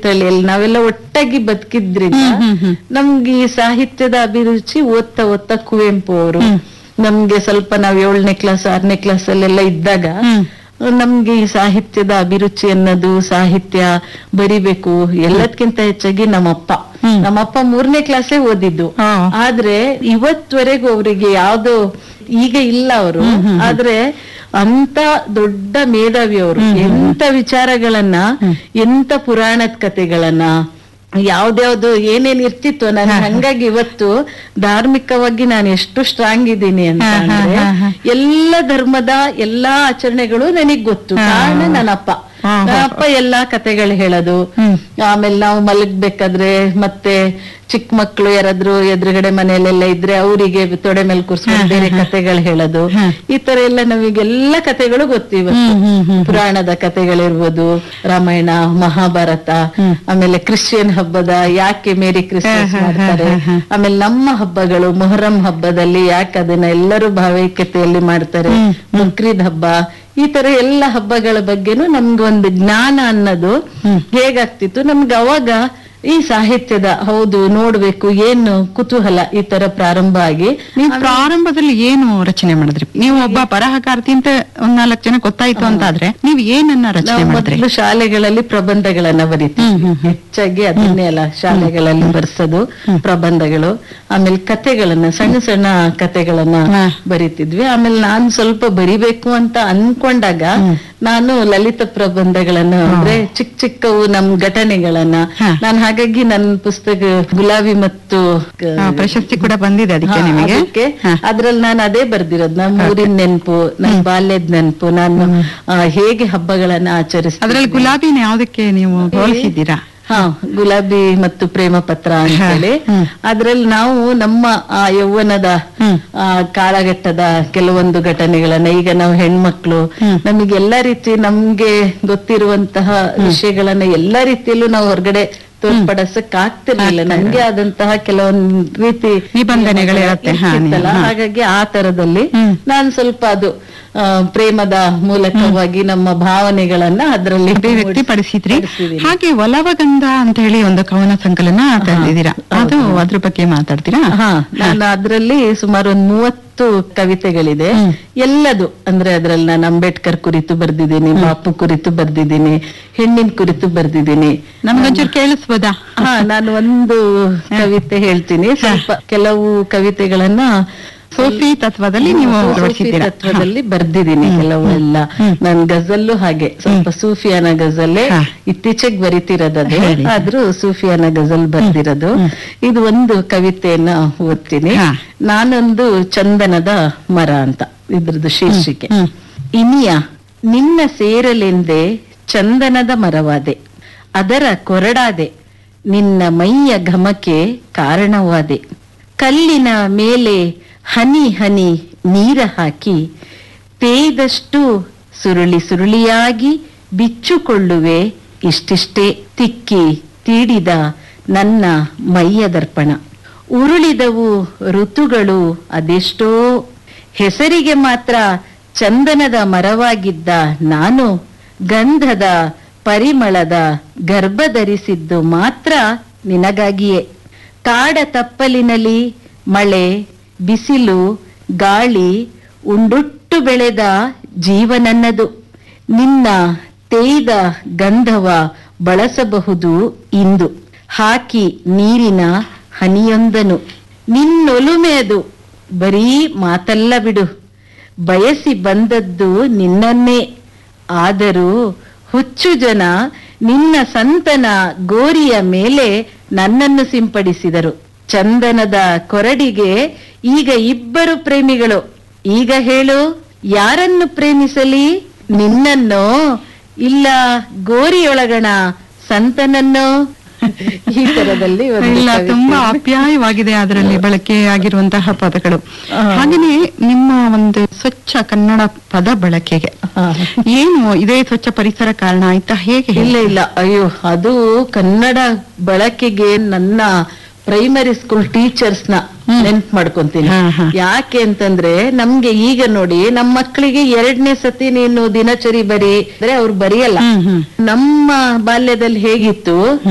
ತೀರ್ಥಹಳ್ಳಿಯಲ್ಲಿ ನಾವೆಲ್ಲ ಒಟ್ಟಾಗಿ ಬದುಕಿದ್ರಿಂದ ನಮ್ಗೆ ಈ ಸಾಹಿತ್ಯದ ಅಭಿರುಚಿ ಓದ್ತಾ ಓದ್ತಾ ಕುವೆಂಪು ಅವರು ನಮ್ಗೆ ಸ್ವಲ್ಪ ನಾವ್ ಏಳನೇ ಕ್ಲಾಸ್ ಆರನೇ ಕ್ಲಾಸ್ ಅಲ್ಲೆಲ್ಲ ಇದ್ದಾಗ ನಮ್ಗೆ ಈ ಸಾಹಿತ್ಯದ ಅಭಿರುಚಿ ಅನ್ನೋದು ಸಾಹಿತ್ಯ ಬರಿಬೇಕು ಎಲ್ಲದಕ್ಕಿಂತ ಹೆಚ್ಚಾಗಿ ನಮ್ಮಪ್ಪ ನಮ್ಮಪ್ಪ ಮೂರನೇ ಕ್ಲಾಸೇ ಓದಿದ್ದು ಹಾ. ಆದ್ರೆ ಇವತ್ವರೆಗೂ ಅವರಿಗೆ ಯಾವ್ದು ಈಗ ಇಲ್ಲ ಅವರು ಆದ್ರೆ ಅಂತ ದೊಡ್ಡ ಮೇಧಾವಿ ಅವರು ಎಂತ ವಿಚಾರಗಳನ್ನ ಎಂತ ಪುರಾಣದ ಕಥೆಗಳನ್ನ ಯಾವ್ದ್ಯಾವ್ದು ಏನೇನ್ ಇರ್ತಿತ್ತು ನಾನು ಹಂಗಾಗಿ ಇವತ್ತು ಧಾರ್ಮಿಕವಾಗಿ ನಾನು ಎಷ್ಟು ಸ್ಟ್ರಾಂಗ್ ಇದ್ದೀನಿ ಅಂತ ಅಂದ್ರೆ ಎಲ್ಲ ಧರ್ಮದ ಎಲ್ಲಾ ಆಚರಣೆಗಳು ನನಗ್ ಗೊತ್ತು ಕಾರಣ ನನ್ನಪ್ಪ ನನ್ನಪ್ಪ ಎಲ್ಲಾ ಕತೆಗಳು ಹೇಳೋದು ಆಮೇಲೆ ನಾವು ಮಲಗ್ಬೇಕಾದ್ರೆ ಮತ್ತೆ ಚಿಕ್ಕ ಮಕ್ಳು ಯಾರಾದ್ರೂ ಎದುರುಗಡೆ ಮನೆಯಲ್ಲೆಲ್ಲ ಇದ್ರೆ ಅವರಿಗೆ ತೊಡೆ ಮೇಲೆ ಕೂರ್ಸ್ಕೊಂಡು ಬೇರೆ ಕತೆಗಳು ಹೇಳೋದು ಈ ತರ ಎಲ್ಲ ನಮಗೆಲ್ಲ ಕತೆಗಳು ಗೊತ್ತು ಇವತ್ತು ಪುರಾಣದ ಕತೆಗಳಿರ್ಬೋದು ರಾಮಾಯಣ ಮಹಾಭಾರತ ಆಮೇಲೆ ಕ್ರಿಶ್ಚಿಯನ್ ಹಬ್ಬದ ಯಾಕೆ ಮೇರಿ ಕ್ರಿಸ್ಮಸ್ ಮಾಡ್ತಾರೆ ಆಮೇಲೆ ನಮ್ಮ ಹಬ್ಬಗಳು ಮೊಹರಂ ಹಬ್ಬದಲ್ಲಿ ಯಾಕೆ ಅದನ್ನ ಎಲ್ಲರೂ ಭಾವೈಕ್ಯತೆಯಲ್ಲಿ ಮಾಡ್ತಾರೆ ಬಕ್ರೀದ್ ಹಬ್ಬ ಈ ತರ ಎಲ್ಲ ಹಬ್ಬಗಳ ಬಗ್ಗೆನೂ ನಮ್ಗೊಂದು ಜ್ಞಾನ ಅನ್ನೋದು ಹೇಗಾಗ್ತಿತ್ತು ನಮ್ಗೆ ಅವಾಗ ಈ ಸಾಹಿತ್ಯದ ಹೌದು ನೋಡ್ಬೇಕು ಏನು ಕುತೂಹಲ ಈ ತರ ಪ್ರಾರಂಭ ಆಗಿ ನೀವು ಪ್ರಾರಂಭದಲ್ಲಿ ಏನು ರಚನೆ ಮಾಡಿದ್ರಿ ನೀವು ಒಬ್ಬ ಬರಹಗಾರ್ತಿ ಅಂತ ಒಂದ್ ನಾಲ್ಕು ಜನ ಗೊತ್ತಾಯ್ತು ಅಂತ ಆದ್ರೆ ನೀವು ಏನನ್ನ ರಚನೆ ನಾವು ಮಾಡಿದ್ರಿ ಮೊದಲು ಶಾಲೆಗಳಲ್ಲಿ ಪ್ರಬಂಧಗಳನ್ನ ಬರೀತೀವಿ ಹೆಚ್ಚಾಗಿ ಅದನ್ನೇ ಅಲ್ಲ ಶಾಲೆಗಳಲ್ಲಿ ಬರ್ಸೋದು ಪ್ರಬಂಧಗಳು ಆಮೇಲೆ ಕತೆಗಳನ್ನ ಸಣ್ಣ ಸಣ್ಣ ಕತೆಗಳನ್ನ ಬರೀತಿದ್ವಿ ಆಮೇಲೆ ನಾನ್ ಸ್ವಲ್ಪ ಬರಿಬೇಕು ಅಂತ ಅನ್ಕೊಂಡಾಗ ನಾನು ಲಲಿತ ಪ್ರಬಂಧಗಳನ್ನ ಅಂದ್ರೆ ಚಿಕ್ಕ ಚಿಕ್ಕವು ನಮ್ ಘಟನೆಗಳನ್ನ ನಾನು ಹಾಗಾಗಿ ನನ್ನ ಪುಸ್ತಕ ಗುಲಾಬಿ ಮತ್ತು ಕ- ಆ, ಪ್ರಶಸ್ತಿ ಕೂಡ ಬಂದಿದೆ ಅದಕ್ಕೆ ಹಾ, ನಿಮಗೆ ಅದಕ್ಕೆ ಅದ್ರಲ್ಲಿ ನಾನು ಅದೇ ಬರ್ದಿರೋದು ನಮ್ಮ ಊರಿನ ನೆನಪು ನನ್ನ ಬಾಲ್ಯದ ನೆನಪು ನಾನು ಆ, ಹೇಗೆ ಹಬ್ಬಗಳನ್ನ ಆಚರಿಸ್ತೀನಿ ಅದ್ರಲ್ಲಿ ಗುಲಾಬಿನ ಯಾವ್ದಕ್ಕೆ ನೀವು ಹೋಲಿಸಿದ್ದೀರಾ ಹಾ ಗುಲಾಬಿ ಮತ್ತು ಪ್ರೇಮ ಪತ್ರ ಅಂತ ಹೇಳಿ ಅದ್ರಲ್ಲಿ ನಾವು ನಮ್ಮ ಆ ಯೌವನದ ಆ ಕಾಲಘಟ್ಟದ ಕೆಲವೊಂದು ಘಟನೆಗಳನ್ನ ಈಗ ನಾವು ಹೆಣ್ಮಕ್ಳು ನಮಗೆ ಎಲ್ಲಾ ರೀತಿ ನಮ್ಗೆ ಗೊತ್ತಿರುವಂತಹ ವಿಷಯಗಳನ್ನ ಎಲ್ಲಾ ರೀತಿಯಲ್ಲೂ ನಾವು ಹೊರಗಡೆ ತೋರ್ಪಡಿಸಕ್ ಆಗ್ತಿರ್ಲಿಲ್ಲ ನಮ್ಗೆ ಆದಂತಹ ಕೆಲವೊಂದು ರೀತಿ ನಿಬಂಧನೆಗಳಿರತ್ತೆ. ಹಾ, ಇರ್ತಿತ್ತಲ್ಲ. ಹಾಗಾಗಿ ಆ ತರದಲ್ಲಿ ನಾನು ಸ್ವಲ್ಪ ಅದು ಆ, ಪ್ರೇಮದ ಮೂಲಕವಾಗಿ ನಮ್ಮ ಭಾವನೆಗಳನ್ನ ಅದರಲ್ಲಿ ವ್ಯಕ್ತಪಡಿಸಿದ್ರಿ ಹಾಗೆ ಒಲವಗಂಧ ಅಂತ ಹೇಳಿ ಒಂದು ಕವನ ಸಂಕಲನ ತಂದಿದ್ದೀರಾ ಅದು ಅದ್ರ ಬಗ್ಗೆ ಮಾತಾಡ್ತೀರಾ ಹಾ ನಾನು ಅದ್ರಲ್ಲಿ ಸುಮಾರು ಒಂದ್ ಮೂವತ್ತು ಕವಿತೆಗಳಿದೆ ಎಲ್ಲದು ಅಂದ್ರೆ ಅದ್ರಲ್ಲಿ ನಾನು ಅಂಬೇಡ್ಕರ್ ಕುರಿತು ಬರ್ದಿದ್ದೀನಿ ಬಾಪು ಕುರಿತು ಬರ್ದಿದ್ದೀನಿ ಹೆಣ್ಣಿನ ಕುರಿತು ಬರ್ದಿದ್ದೀನಿ ನಮ್ಗೊಂಚೂರು ಕೇಳಿಸ್ಬೋದಾ ಹಾ ನಾನು ಒಂದು ಕವಿತೆ ಹೇಳ್ತೀನಿ ಸ್ವಲ್ಪ ಕೆಲವು ಕವಿತೆಗಳನ್ನ ಸೋಫಿ ತತ್ವದಲ್ಲಿ ನೀವು ಸೂಫಿ ಅಳವಡಿಸಿದ್ದೀರಾ ತತ್ವದಲ್ಲಿ ಬರ್ದಿದ್ದೀನಿ ಕೆಲವೆಲ್ಲ ನನ್ ಗಜಲ್ಲು ಹಾಗೆ ಸ್ವಲ್ಪ ಸೂಫಿಯಾನ ಗಜಲ್ಲೇ ಇತ್ತೀಚೆಗೆ ಬರಿತಿರೋದದು ಆದ್ರೂ ಸೂಫಿಯಾನ ಗಜಲ್ ಬರ್ದಿರೋದು ಇದು ಒಂದು ಕವಿತೆಯನ್ನ ಓದ್ತೀನಿ ನಾನೊಂದು ಚಂದನದ ಮರ ಅಂತ ಇದ್ರದ್ದು ಶೀರ್ಷಿಕೆ ಇನಿಯ ನಿನ್ನ ಸೇರಲೆಂದೇ ಚಂದನದ ಮರವಾದೆ ಅದರ ಕೊರಡಾದೆ ನಿನ್ನ ಮೈಯ ಘಮಕ್ಕೆ ಕಾರಣವಾದೆ ಕಲ್ಲಿನ ಮೇಲೆ ಹನಿ ಹನಿ ನೀರ ಹಾಕಿ ತೇದಷ್ಟು ಸುರುಳಿ ಸುರುಳಿಯಾಗಿ ಬಿಚ್ಚುಕೊಳ್ಳುವೆ ಇಷ್ಟಿಷ್ಟೇ ತಿಕ್ಕಿ ತೀಡಿದ ನನ್ನ ಮೈಯ ದರ್ಪಣ ಉರುಳಿದವು ಋತುಗಳು ಅದೆಷ್ಟೋ ಹೆಸರಿಗೆ ಮಾತ್ರ ಚಂದನದ ಮರವಾಗಿದ್ದ ನಾನು ಗಂಧದ ಪರಿಮಳದ ಗರ್ಭ ಧರಿಸಿದ್ದು ಮಾತ್ರ ನಿನಗಾಗಿಯೇ ಕಾಡ ತಪ್ಪಲಿನಲ್ಲಿ ಮಳೆ ಬಿಸಿಲು ಗಾಳಿ ಉಂಡುಟ್ಟು ಬೆಳೆದ ಜೀವನನ್ನದು ನಿನ್ನ ತೇಯ್ದ ಗಂಧವ ಬಳಸಬಹುದು ಇಂದು ಹಾಕಿ ನೀರಿನ ಹನಿಯೊಂದನು ನಿನ್ನೊಲುಮೆಯದು ಬರೀ ಮಾತಲ್ಲ ಬಿಡು ಬಯಸಿ ಬಂದದ್ದು ನಿನ್ನನ್ನೇ ಆದರೂ ಹುಚ್ಚು ಜನ ನಿನ್ನ ಸಂತನ ಗೋರಿಯ ಮೇಲೆ ನನ್ನನ್ನು ಸಿಂಪಡಿಸಿದರು ಚಂದನದ ಕೊರಡಿಗೆ ಈಗ ಇಬ್ಬರು ಪ್ರೇಮಿಗಳು ಈಗ ಹೇಳು ಯಾರನ್ನು ಪ್ರೇಮಿಸಲಿ ನಿನ್ನನ್ನೋ ಇಲ್ಲ ಗೋರಿಯೊಳಗಣ ಸಂತನನ್ನೋ ಈ ತರದಲ್ಲಿ ಒಂದು ಇಲ್ಲ ಕವಿತೆ. ತುಂಬಾ ಆಪ್ಯಾಯವಾಗಿದೆ ಅದರಲ್ಲಿ ಬಳಕೆ ಆಗಿರುವಂತಹ ಪದಗಳು ಹಾಗೇನೆ ನಿಮ್ಮ ಒಂದು ಸ್ವಚ್ಛ ಕನ್ನಡ ಪದ ಬಳಕೆಗೆ ಏನು ಇದೇ ಸ್ವಚ್ಛ ಪರಿಸರ ಕಾರಣ ಆಯ್ತಾ ಹೇಗೆ ಇಲ್ಲ ಇಲ್ಲ ಅಯ್ಯೋ ಅದು ಕನ್ನಡ ಬಳಕೆಗೆ ನನ್ನ ಪ್ರೈಮರಿ ಸ್ಕೂಲ್ ಟೀಚರ್ಸ್ ನ ನೆನ್ಪ್ ಮಾಡ್ಕೊಂತೀನಿ ಹಾ, ಹಾ. ಯಾಕೆ ಅಂತಂದ್ರೆ ನಮ್ಗೆ ಈಗ ನೋಡಿ ನಮ್ ಮಕ್ಕಳಿಗೆ ಎರಡನೇ ಸತಿ ನೀನು ದಿನಚರಿ ಬರಿ ಅಂದ್ರೆ ಅವ್ರು ಬರೆಯಲ್ಲ ಹ್ಮ್, ಹ್ಮ್. ನಮ್ಮ ಬಾಲ್ಯದಲ್ಲಿ ಹೇಗಿತ್ತು